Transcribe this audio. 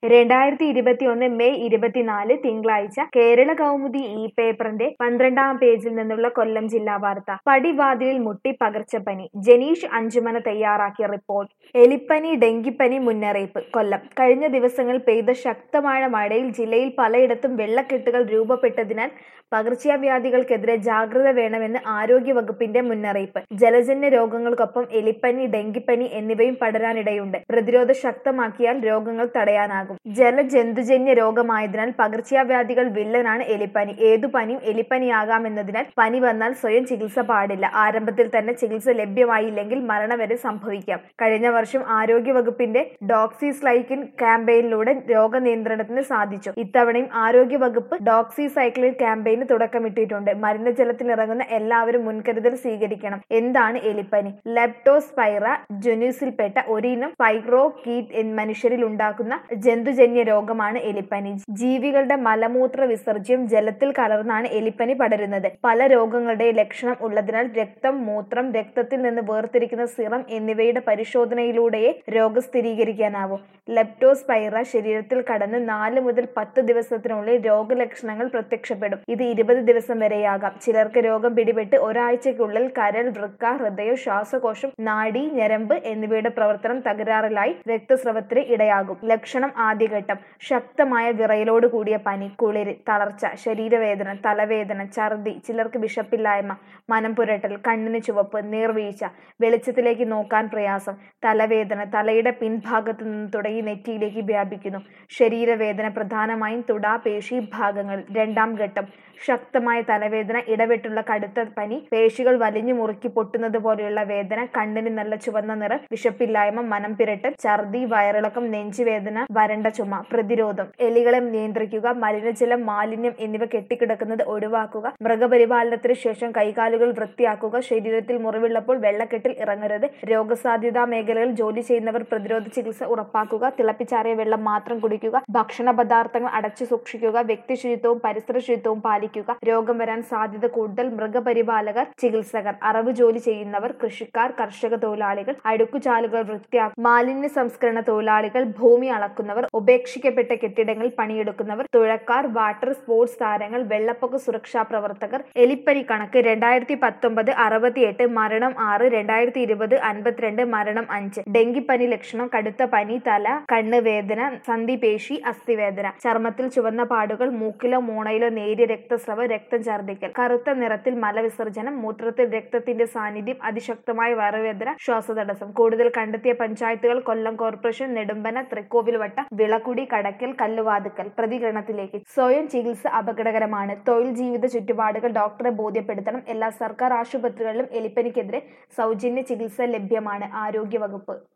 രണ്ടായിരത്തി ഇരുപത്തിയൊന്ന് മെയ് ഇരുപത്തിനാല് തിങ്കളാഴ്ച കേരള കൗമുദി ഈ പേപ്പറിന്റെ പന്ത്രണ്ടാം പേജിൽ നിന്നുള്ള കൊല്ലം ജില്ലാ വാർത്ത പടിവാതിലിൽ മുട്ടി പകർച്ചപ്പനി ജനീഷ് അഞ്ചുമന തയ്യാറാക്കിയ റിപ്പോർട്ട് എലിപ്പനി ഡെങ്കിപ്പനി മുന്നറിയിപ്പ് കൊല്ലം കഴിഞ്ഞ ദിവസങ്ങളിൽ പെയ്ത ശക്തമായ മഴയിൽ ജില്ലയിൽ പലയിടത്തും വെള്ളക്കെട്ടുകൾ രൂപപ്പെട്ടതിനാൽ പകർച്ചവ്യാധികൾക്കെതിരെ ജാഗ്രത വേണമെന്ന് ആരോഗ്യവകുപ്പിന്റെ മുന്നറിയിപ്പ് ജലജന്യ രോഗങ്ങൾക്കൊപ്പം എലിപ്പനി ഡെങ്കിപ്പനി എന്നിവയും പടരാനിടയുണ്ട് പ്രതിരോധം ശക്തമാക്കിയാൽ രോഗങ്ങൾ തടയാനാകും ജലജന്തുജന്യ രോഗമായതിനാൽ പകർച്ചവ്യാധികൾ വില്ലനാണ് എലിപ്പനി ഏതു പനിയും എലിപ്പനിയാകാമെന്നതിനാൽ പനി വന്നാൽ സ്വയം ചികിത്സ പാടില്ല ആരംഭത്തിൽ തന്നെ ചികിത്സ ലഭ്യമായില്ലെങ്കിൽ മരണം വരെ സംഭവിക്കാം കഴിഞ്ഞ വർഷം ആരോഗ്യവകുപ്പിന്റെ ഡോക്സിസ്ലൈക്കിൻ ക്യാമ്പയിനിലൂടെ രോഗനിയന്ത്രണത്തിന് സാധിച്ചു ഇത്തവണയും ആരോഗ്യവകുപ്പ് ഡോക്സിസൈക്ലിൻ ക്യാമ്പയിന് തുടക്കമിട്ടിട്ടുണ്ട് മലിനജലത്തിൽ ഇറങ്ങുന്ന എല്ലാവരും മുൻകരുതൽ സ്വീകരിക്കണം എന്താണ് എലിപ്പനി ലെപ്റ്റോസ്പൈറ ജനുസിൽപ്പെട്ട ഒരിനം ഫൈഗ്രോകീറ്റ് മനുഷ്യരിൽ ഉണ്ടാക്കുന്ന ജന്തുജന്യ രോഗമാണ് എലിപ്പനി ജീവികളുടെ മലമൂത്ര വിസർജ്യം ജലത്തിൽ കലർന്നാണ് എലിപ്പനി പടരുന്നത് പല രോഗങ്ങളുടെ ലക്ഷണം ഉള്ളതിനാൽ രക്തം മൂത്രം രക്തത്തിൽ നിന്ന് വേർതിരിക്കുന്ന സിറം എന്നിവയുടെ പരിശോധനയിലൂടെയേ രോഗം സ്ഥിരീകരിക്കാനാവൂ ലെപ്റ്റോസ്പൈറ ശരീരത്തിൽ കടന്ന് നാല് മുതൽ പത്ത് ദിവസത്തിനുള്ളിൽ രോഗലക്ഷണങ്ങൾ പ്രത്യക്ഷപ്പെടും ഇത് ഇരുപത് ദിവസം വരെയാകാം ചിലർക്ക് രോഗം പിടിപെട്ട് ഒരാഴ്ചയ്ക്കുള്ളിൽ കരൾ വൃക്ക ഹൃദയം ശ്വാസകോശം നാഡി ഞരമ്പ് എന്നിവയുടെ പ്രവർത്തനം തകരാറിലായി രക്തസ്രവത്തിന് ഇടയാകും ലക്ഷണം ആദ്യഘട്ടം ശക്തമായ വിറയലോട് കൂടിയ പനി കുളിര് തളർച്ച ശരീരവേദന തലവേദന ഛർദി ചിലർക്ക് വിശപ്പില്ലായ്മ മനം പുരട്ടൽ കണ്ണിന് ചുവപ്പ് നീർവീഴ്ച വെളിച്ചത്തിലേക്ക് നോക്കാൻ പ്രയാസം തലവേദന തലയുടെ പിൻഭാഗത്തു നിന്ന് തുടങ്ങി നെറ്റിയിലേക്ക് വ്യാപിക്കുന്നു ശരീരവേദന പ്രധാനമായും തുട പേശി ഭാഗങ്ങൾ രണ്ടാം ഘട്ടം ശക്തമായ തലവേദന ഇടവിട്ടുള്ള കടുത്ത പനി പേശികൾ വലിഞ്ഞു മുറുക്കി പൊട്ടുന്നത് പോലെയുള്ള വേദന കണ്ണിന് നല്ല ചുവന്ന നിറം വിശപ്പില്ലായ്മ മനം പിരട്ടൽ ഛർദി വയറിളക്കം നെഞ്ചുവേദന വരണ്ട ചുമ പ്രതിരോധം എലികളെ നിയന്ത്രിക്കുക മലിനജലം മാലിന്യം എന്നിവ കെട്ടിക്കിടക്കുന്നത് ഒഴിവാക്കുക മൃഗപരിപാലനത്തിന് ശേഷം കൈകാലുകൾ വൃത്തിയാക്കുക ശരീരത്തിൽ മുറിവുള്ളപ്പോൾ വെള്ളക്കെട്ടിൽ ഇറങ്ങരുത് രോഗസാധ്യതാ മേഖലകളിൽ ജോലി ചെയ്യുന്നവർ പ്രതിരോധ ചികിത്സ ഉറപ്പാക്കുക തിളപ്പിച്ചാറിയ വെള്ളം മാത്രം കുടിക്കുക ഭക്ഷണ പദാർത്ഥങ്ങൾ അടച്ചു സൂക്ഷിക്കുക വ്യക്തി ശുചിത്വവും പരിസര ശുചിത്വവും പാലിക്കുക രോഗം വരാൻ സാധ്യത കൂടുതൽ മൃഗപരിപാലകർ ചികിത്സകർ അറവ് ജോലി ചെയ്യുന്നവർ കൃഷിക്കാർ കർഷക തൊഴിലാളികൾ അടുക്കുചാലുകൾ വൃത്തിയാക്കും മാലിന്യ സംസ്കരണ തൊഴിലാളികൾ ഭൂമി അളക്കുന്നവർ ഉപേക്ഷിക്കപ്പെട്ട കെട്ടിടങ്ങൾ പണിയെടുക്കുന്നവർ തുഴക്കാർ വാട്ടർ സ്പോർട്സ് താരങ്ങൾ വെള്ളപ്പൊക്ക സുരക്ഷാ പ്രവർത്തകർ എലിപ്പനി കണക്ക് രണ്ടായിരത്തി പത്തൊമ്പത് അറുപത്തിയെട്ട് മരണം ആറ് രണ്ടായിരത്തി ഇരുപത് അൻപത്തിരണ്ട് മരണം അഞ്ച് ഡെങ്കിപ്പനി ലക്ഷണം കടുത്ത പനി തല കണ്ണ് വേദന സന്ധിപേശി അസ്ഥിവേദന ചർമ്മത്തിൽ ചുവന്ന പാടുകൾ മൂക്കിലോ മൂണയിലോ നേരിയ രക്തസ്രവം രക്തം ഛർദ്ദിക്കൽ കറുത്ത നിറത്തിൽ മലവിസർജനം മൂത്രത്തിൽ രക്തത്തിന്റെ സാന്നിധ്യം അതിശക്തമായ വയറുവേദന ശ്വാസതടസ്സം കൂടുതൽ കണ്ടെത്തിയ പഞ്ചായത്തുകൾ കൊല്ലം കോർപ്പറേഷൻ നെടുമ്പന തൃക്കോവിൽവട്ടം വിളക്കുടി കടക്കൽ കല്ലുവാതുക്കൽ പ്രതികരണത്തിലേക്ക് സ്വയം ചികിത്സ അപകടകരമാണ് തൊഴിൽ ജീവിത ചുറ്റുപാടുകൾ ഡോക്ടറെ ബോധ്യപ്പെടുത്തണം എല്ലാ സർക്കാർ ആശുപത്രികളിലും എലിപ്പനിക്കെതിരെ സൗജന്യ ചികിത്സ ലഭ്യമാണ് ആരോഗ്യവകുപ്പ്